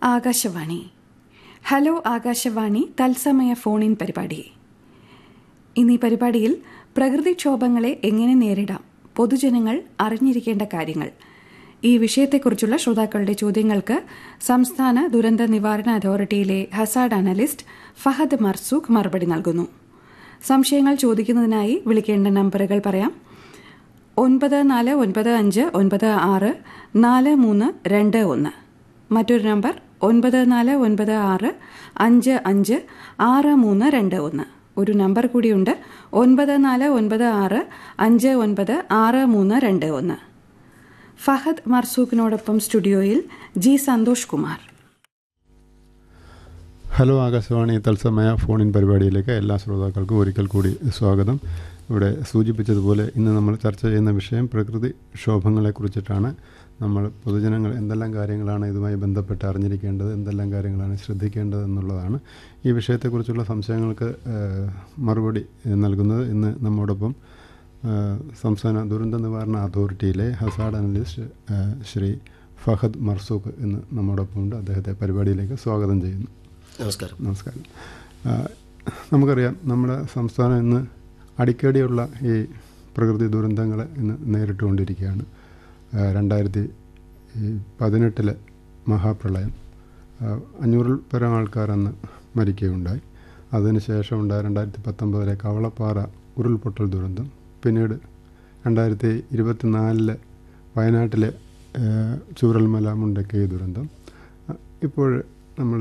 Akashvani hello Akashvani തത്സമയ phone in പരിപാടി ഇന്ന് ഈ പരിപാടിയിൽ പ്രകൃതിക്ഷോഭങ്ങളെ എങ്ങനെ നേരിടാം പൊതുജനങ്ങൾ അറിഞ്ഞിരിക്കേണ്ട കാര്യങ്ങൾ ഈ വിഷയത്തെക്കുറിച്ചുള്ള ശ്രോതാക്കളുടെ ചോദ്യങ്ങൾക്ക് സംസ്ഥാന ദുരന്ത നിവാരണ അതോറിറ്റിയിലെ ഹസാഡ് അനലിസ്റ്റ് ഫഹദ് മർസൂഖ് മറുപടി നൽകുന്നു സംശയങ്ങൾ ചോദിക്കുന്നതിനായി വിളിക്കേണ്ട നമ്പറുകൾ പറയാം ഒൻപത് നാല് ഒൻപത് അഞ്ച് ഒൻപത് ആറ് നാല് മൂന്ന് രണ്ട് ഒന്ന് മറ്റൊരു നമ്പർ ഒൻപത് നാല് ഒൻപത് ആറ് അഞ്ച് അഞ്ച് ആറ് മൂന്ന് രണ്ട് ഒന്ന് ഒരു നമ്പർ കൂടിയുണ്ട് ഒൻപത് നാല് ഒൻപത് ആറ് അഞ്ച് ഒൻപത് ആറ് മൂന്ന് രണ്ട് ഒന്ന് ഫഹദ് മർസൂഖിനോടൊപ്പം സ്റ്റുഡിയോയിൽ ജി സന്തോഷ് കുമാർ ഹലോ ആകാശവാണി തത്സമയ ഫോണിൻ പരിപാടിയിലേക്ക് എല്ലാ ശ്രോതാക്കൾക്കും ഒരിക്കൽ കൂടി സ്വാഗതം ഇവിടെ സൂചിപ്പിച്ചതുപോലെ ഇന്ന് നമ്മൾ ചർച്ച ചെയ്യുന്ന വിഷയം പ്രകൃതി ക്ഷോഭങ്ങളെക്കുറിച്ചിട്ടാണ് നമ്മൾ പൊതുജനങ്ങൾ എന്തെല്ലാം കാര്യങ്ങളാണ് ഇതുമായി ബന്ധപ്പെട്ട് അറിഞ്ഞിരിക്കേണ്ടത് എന്തെല്ലാം കാര്യങ്ങളാണ് ശ്രദ്ധിക്കേണ്ടത് എന്നുള്ളതാണ് ഈ വിഷയത്തെക്കുറിച്ചുള്ള സംശയങ്ങൾക്ക് ഏഹ്, മറുപടി നൽകുന്നത് ഇന്ന് നമ്മോടൊപ്പം ഏഹ്, സംസ്ഥാന ദുരന്ത നിവാരണ അതോറിറ്റിയിലെ ഹസാഡ് അനലിസ്റ്റ് ഏഹ്, ശ്രീ ഫഹദ് മർസൂഖ് ഇന്ന് നമ്മോടൊപ്പം ഉണ്ട് അദ്ദേഹത്തെ പരിപാടിയിലേക്ക് സ്വാഗതം ചെയ്യുന്നു നമസ്കാരം നമസ്കാരം ആ, നമുക്കറിയാം നമ്മുടെ സംസ്ഥാനം ഇന്ന് അടിക്കടിയുള്ള ഈ പ്രകൃതി ദുരന്തങ്ങൾ ഇന്ന് നേരിട്ടുകൊണ്ടിരിക്കുകയാണ് ആ, രണ്ടായിരത്തി ഈ പതിനെട്ടിലെ മഹാപ്രളയം ആ, അഞ്ഞൂറിൽ പരം ആൾക്കാർ അന്ന് മരിക്കുകയുണ്ടായി അതിനുശേഷം ഉണ്ടായ രണ്ടായിരത്തി പത്തൊമ്പതിലെ കവളപ്പാറ ഉരുൾപൊട്ടൽ ദുരന്തം പിന്നീട് രണ്ടായിരത്തി ഇരുപത്തിനാലിലെ വയനാട്ടിലെ ആ, ചൂരൽമല മുണ്ടക്കൈ ദുരന്തം ആ, ഇപ്പോൾ നമ്മൾ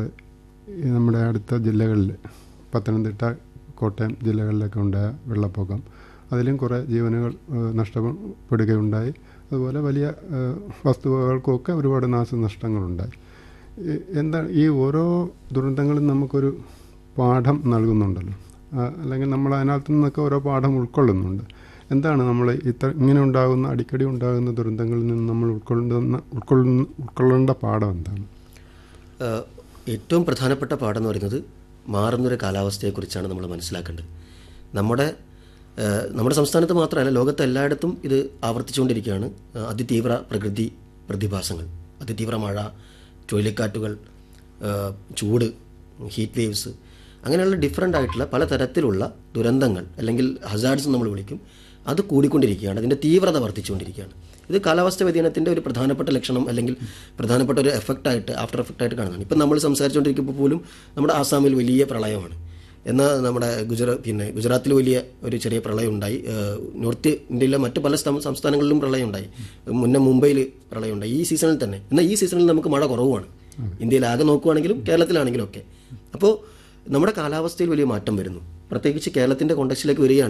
ഈ നമ്മുടെ അടുത്ത ജില്ലകളിൽ പത്തനംതിട്ട കോട്ടയം ജില്ലകളിലൊക്കെ ഉണ്ടായ വെള്ളപ്പൊക്കം അതിലും കുറേ ജീവനുകൾ ഏഹ്, നഷ്ടപ്പെടുകയുണ്ടായി അതുപോലെ വലിയ ഏഹ്, വസ്തുവകൾക്കൊക്കെ ഒരുപാട് നാശനഷ്ടങ്ങളുണ്ടായി ഈ- എന്താണ് ഈ ഓരോ ദുരന്തങ്ങളും നമുക്കൊരു പാഠം നൽകുന്നുണ്ടല്ലോ ആ, അല്ലെങ്കിൽ നമ്മൾ അതിനകത്തു നിന്നൊക്കെ ഓരോ പാഠം ഉൾക്കൊള്ളുന്നുണ്ട് എന്താണ് നമ്മൾ ഇത്ര ഇങ്ങനെ ഉണ്ടാകുന്ന അടിക്കടി ഉണ്ടാകുന്ന ദുരന്തങ്ങളിൽ നിന്ന് നമ്മൾ ഉൾക്കൊള്ളുന്ന ഉൾക്കൊള്ളുന്ന ഉൾക്കൊള്ളേണ്ട പാഠം എന്താണ് ഏഹ് ഏറ്റവും പ്രധാനപ്പെട്ട പാഠം എന്ന് പറയുന്നത് മാറുന്നൊരു കാലാവസ്ഥയെക്കുറിച്ചാണ് നമ്മൾ മനസ്സിലാക്കേണ്ടത് നമ്മുടെ ഏഹ് നമ്മുടെ സംസ്ഥാനത്ത് മാത്രമല്ല ലോകത്ത് എല്ലായിടത്തും ഇത് ആവർത്തിച്ചുകൊണ്ടിരിക്കുകയാണ് ഏഹ് അതിതീവ്ര പ്രകൃതി പ്രതിഭാസങ്ങൾ അതിതീവ്ര മഴ ചുഴലിക്കാറ്റുകൾ ഏഹ് ചൂട് ഹീറ്റ് വേവ്സ് അങ്ങനെയുള്ള ഡിഫറെൻ്റ് ആയിട്ടുള്ള പല തരത്തിലുള്ള ദുരന്തങ്ങൾ അല്ലെങ്കിൽ ഹസാർഡ്സ് നമ്മൾ വിളിക്കും അത് കൂടിക്കൊണ്ടിരിക്കുകയാണ് അതിൻ്റെ തീവ്രത വർദ്ധിച്ചുകൊണ്ടിരിക്കുകയാണ് ഇത് കാലാവസ്ഥ വ്യതിയാനത്തിൻ്റെ ഒരു പ്രധാനപ്പെട്ട ലക്ഷണം അല്ലെങ്കിൽ പ്രധാനപ്പെട്ട ഒരു എഫക്റ്റ് ആയിട്ട് ആഫ്റ്റർ എഫക്റ്റ് ആയിട്ട് കാണുന്നതാണ് ഇപ്പം നമ്മൾ സംസാരിച്ചുകൊണ്ടിരിക്കുമ്പോൾ പോലും നമ്മുടെ ആസാമിൽ വലിയ പ്രളയമാണ് എന്നാൽ നമ്മുടെ ഗുജറാ പിന്നെ ഗുജറാത്തിൽ വലിയ ഒരു ചെറിയ പ്രളയം ഉണ്ടായി ഏഹ് നോർത്ത് ഇന്ത്യയിലെ മറ്റ് പല സം- സംസ്ഥാനങ്ങളിലും പ്രളയം ഉണ്ടായി മുന്നേ മുംബൈയിൽ പ്രളയം ഉണ്ടായി ഈ സീസണിൽ തന്നെ എന്നാൽ ഈ സീസണിൽ നമുക്ക് മഴ കുറവുമാണ് ഇന്ത്യയിൽ ആകെ നോക്കുവാണെങ്കിലും കേരളത്തിലാണെങ്കിലും ഒക്കെ അപ്പോൾ നമ്മുടെ കാലാവസ്ഥയിൽ വലിയ മാറ്റം വരുന്നു പ്രത്യേകിച്ച് കേരളത്തിൻ്റെ കോണ്ടക്സ്റ്റിലേക്ക് വരികയാണെങ്കിൽ